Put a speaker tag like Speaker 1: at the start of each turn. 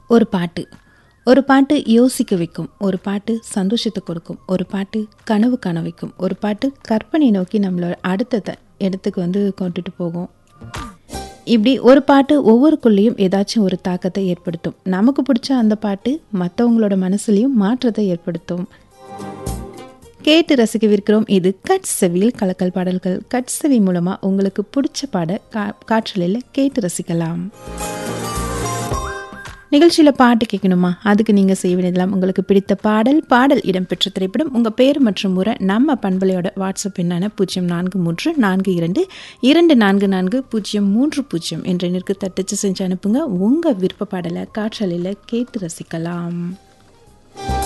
Speaker 1: ஒரு பாட்டு ஒரு பாட்டு யோசிக்க வைக்கும் ஒரு பாட்டு சந்தோஷத்தை கொடுக்கும் ஒரு பாட்டு கனவு காண வைக்கும் ஒரு பாட்டு கற்பனை நோக்கி நம்மளோட அடுத்த த- இடத்துக்கு வந்து கொண்டுட்டு போகும் இப்படி ஒரு பாட்டு ஒவ்வொருக்குள்ளேயும் ஏதாச்சும் ஒரு தாக்கத்தை ஏற்படுத்தும் நமக்கு பிடிச்ச அந்த பாட்டு மற்றவங்களோட மனசுலையும் மாற்றத்தை ஏற்படுத்தும் கேட்டு ரசிக்கவிருக்கிறோம் இது கட்செவியில் கலக்கல் பாடல்கள் கட்செவி மூலமாக உங்களுக்கு பிடிச்ச பாட கா காற்றலையில் கேட்டு ரசிக்கலாம் நிகழ்ச்சியில் பாட்டு கேட்கணுமா அதுக்கு நீங்கள் செய்ய வேண்டியதெல்லாம் உங்களுக்கு பிடித்த பாடல் பாடல் இடம்பெற்ற திரைப்படம் உங்கள் பேர் மற்றும் முறை நம்ம பண்பலையோட வாட்ஸ்அப் எண்ணான பூஜ்ஜியம் நான்கு மூன்று நான்கு இரண்டு இரண்டு நான்கு நான்கு பூஜ்ஜியம் மூன்று பூஜ்ஜியம் என்ற எண்ணிற்கு தட்டச்சு செஞ்சு அனுப்புங்க உங்கள் விருப்ப பாடலை காற்றலையில் கேட்டு ரசிக்கலாம்